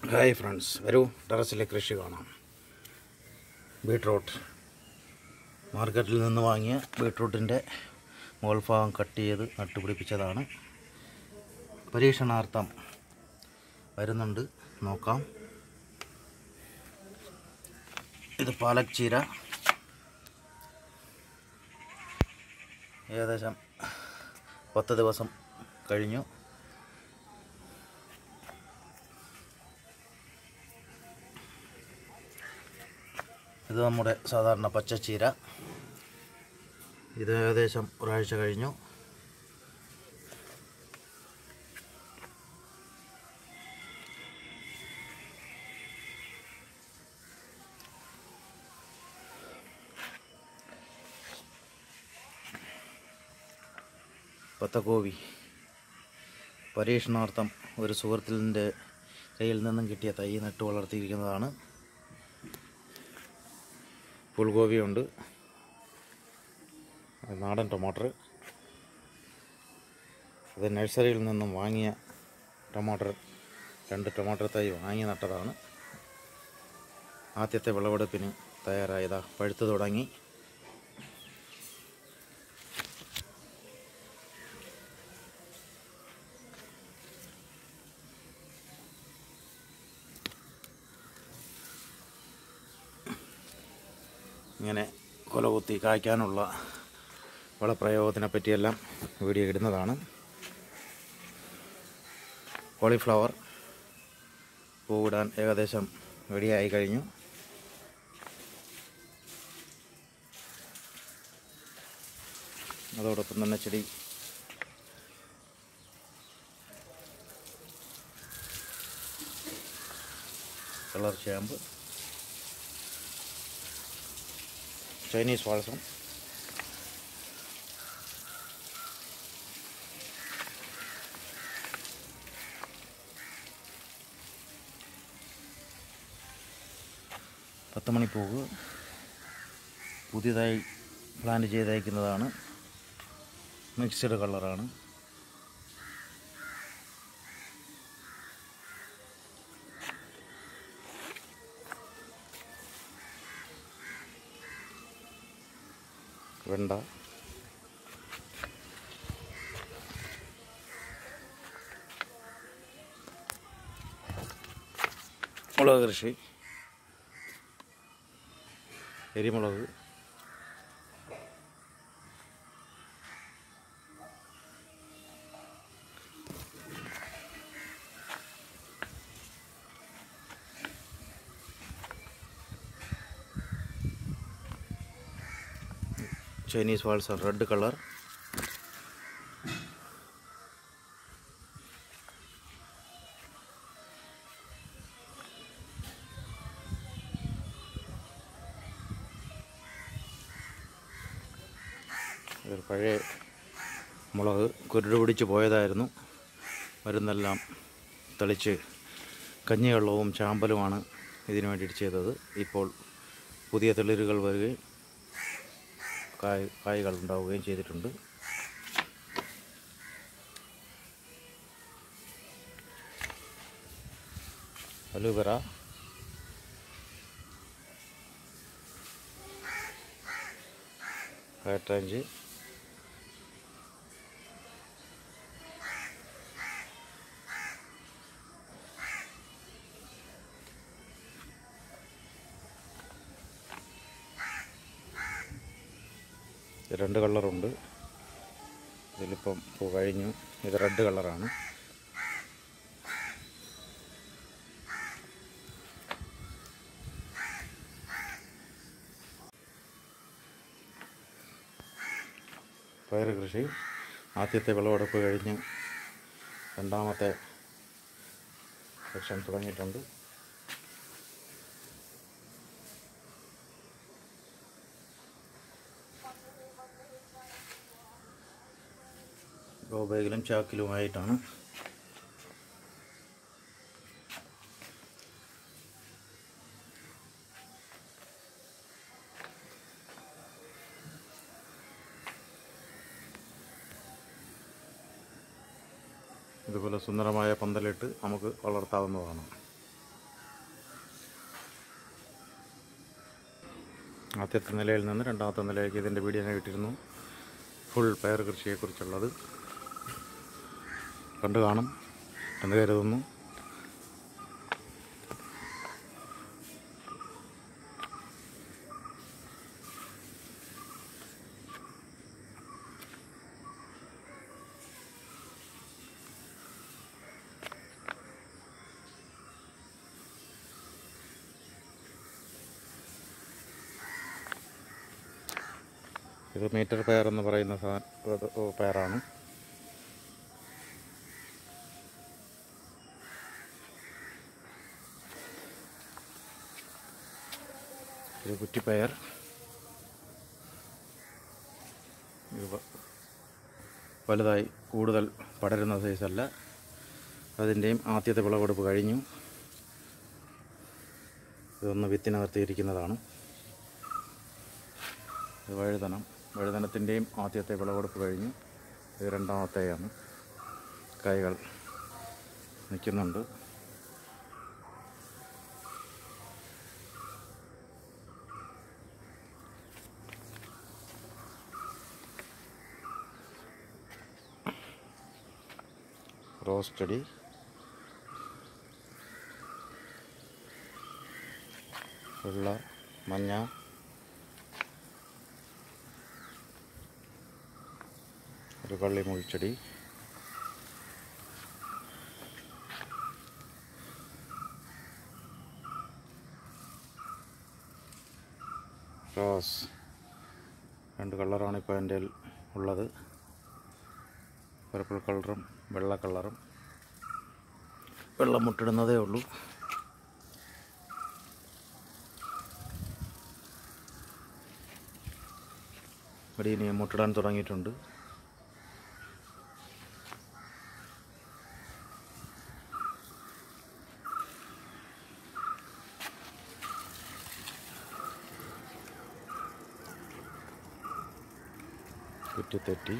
hi friends വരൂ ടെറസിലെ കൃഷി കാണാം ബീട്രൂട്ട് മാർക്കറ്റിൽ നിന്ന് വാങ്ങിയ ബീട്രൂട്ടിൻ്റെ മുകൾ ഭാഗം കട്ട് ചെയ്ത് നട്ടുപിടിപ്പിച്ചതാണ് പരീക്ഷണാർത്ഥം വരുന്നുണ്ട് നോക്കാം ഇത് പാലക് ചീര ഏകദേശം പത്ത് ദിവസം കഴിഞ്ഞു ഇത് നമ്മുടെ സാധാരണ പച്ചച്ചീര ഇത് ഏകദേശം ഒരാഴ്ച കഴിഞ്ഞു പത്തക്കോവി പരീക്ഷണാർത്ഥം ഒരു സുഹൃത്തിൻ്റെ കയ്യിൽ നിന്നും കിട്ടിയ തൈ നട്ട് വളർത്തിയിരിക്കുന്നതാണ് ഫുൾഗോപിയുണ്ട് നാടൻ ടൊമാറ്റർ ഇത് നഴ്സറിയിൽ നിന്നും വാങ്ങിയ ടൊമാറ്റർ രണ്ട് ടൊമാറ്റർ തൈ വാങ്ങി നട്ടതാണ് ആദ്യത്തെ വിളവെടുപ്പിന് തയ്യാറായതാ പഴുത്തു തുടങ്ങി ഇങ്ങനെ കൊലകുത്തി കായ്ക്കാനുള്ള വളപ്രയോഗത്തിനെ പറ്റിയെല്ലാം വീഡിയോ ഇടുന്നതാണ് കോളിഫ്ലവർ പൂവിടാൻ ഏകദേശം റെഡിയായി കഴിഞ്ഞു അതോടൊപ്പം തന്നെ ചെടി കളർ ഷാമ്പ് ചൈനീസ് വാൾസം പത്ത് മണിപ്പൂവ് പുതിയതായി പ്ലാന്റ് ചെയ്തയക്കുന്നതാണ് മിക്സ്ഡ് കളറാണ് വെണ്ട മുളക് കൃഷി എരിമുളക് ചൈനീസ് വാൾസ് റെഡ് കളർ ഇതൊരു പഴയ മുളക് കുരുട് പിടിച്ച് പോയതായിരുന്നു മരുന്നെല്ലാം തെളിച്ച് കഞ്ഞിവെള്ളവും ചാമ്പലുമാണ് ഇതിനു വേണ്ടിയിട്ട് ചെയ്തത് ഇപ്പോൾ പുതിയ തെളിരുകൾ വരികയും കായ് കായ്കൾ ഉണ്ടാവുകയും ചെയ്തിട്ടുണ്ട് അലൂവെറ കാറ്റാഞ്ചി രണ്ട് കളറുണ്ട് ഇതിലിപ്പം പൂ കഴിഞ്ഞു ഇത് റെഡ് കളറാണ് പയർ കൃഷി ആദ്യത്തെ വിളവെടുപ്പ് കഴിഞ്ഞ് രണ്ടാമത്തെ സെക്ഷൻ തുടങ്ങിയിട്ടുണ്ട് ഗോ ബാഗിലും ചാക്കിലുമായിട്ടാണ് ഇതുപോലെ സുന്ദരമായ പന്തലിട്ട് നമുക്ക് വളർത്താവുന്നതാണ് ആദ്യത്തെ നിലയിൽ നിന്ന് രണ്ടാമത്തെ നിലയിലേക്ക് ഇതിൻ്റെ വീഡിയോ ഞാൻ ഇട്ടിരുന്നു ഫുൾ പയർ കൃഷിയെക്കുറിച്ചുള്ളത് കണ്ടു കാണും എന്ന് കരുതുന്നു ഇത് മീറ്റർ പയർ എന്ന് പറയുന്ന സാധനം പയറാണ് ഇത് കുറ്റിപ്പയർ ഇത് വ- വലുതായി കൂടുതൽ പടരുന്ന സൈസല്ല അതിൻ്റെയും ആദ്യത്തെ വിളവെടുപ്പ് കഴിഞ്ഞു ഇതൊന്ന് വിത്തിനകർത്തിയിരിക്കുന്നതാണ് ഇത് വഴുതനം വഴുതനത്തിൻ്റെയും ആദ്യത്തെ വിളവെടുപ്പ് കഴിഞ്ഞു ഇത് രണ്ടാമത്തെയാണ് കായ്കൾ നിൽക്കുന്നുണ്ട് റോസ് ചെടി വെള്ള മഞ്ഞ ഒരു കള്ളി മുൾച്ചെടി റോസ് രണ്ട് കളറാണ് ഇപ്പോൾ എൻ്റെ കയ്യിൽ ഉള്ളത് പർപ്പിൾ കളറും വെള്ള കളറും വെള്ളം മുട്ടിടുന്നതേ ഉള്ളൂ ഇവിടെ ഇനി മുട്ടിടാൻ തുടങ്ങിയിട്ടുണ്ട് കുറ്റിത്തെറ്റി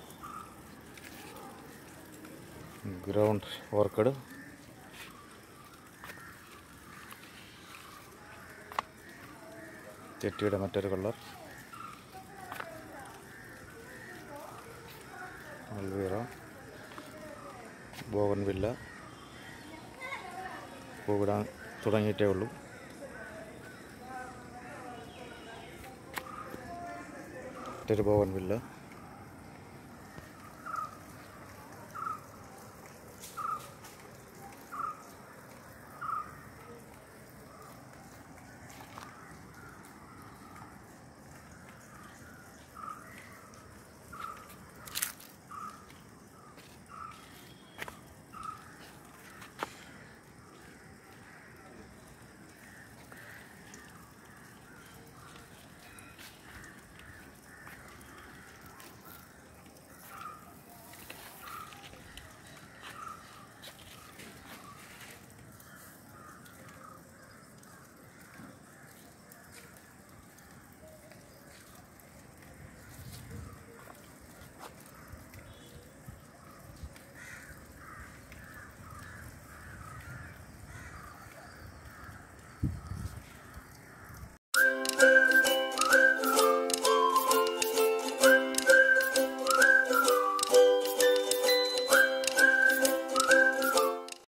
ഗ്രൗണ്ട് ഓർക്കിഡ് തെറ്റിയുടെ മറ്റൊരു കളർ അൽവീറ ബോഗൻവില്ല പൂവിടാൻ തുടങ്ങിയിട്ടേ ഉള്ളൂ മറ്റൊരു ബോഗൻവില്ല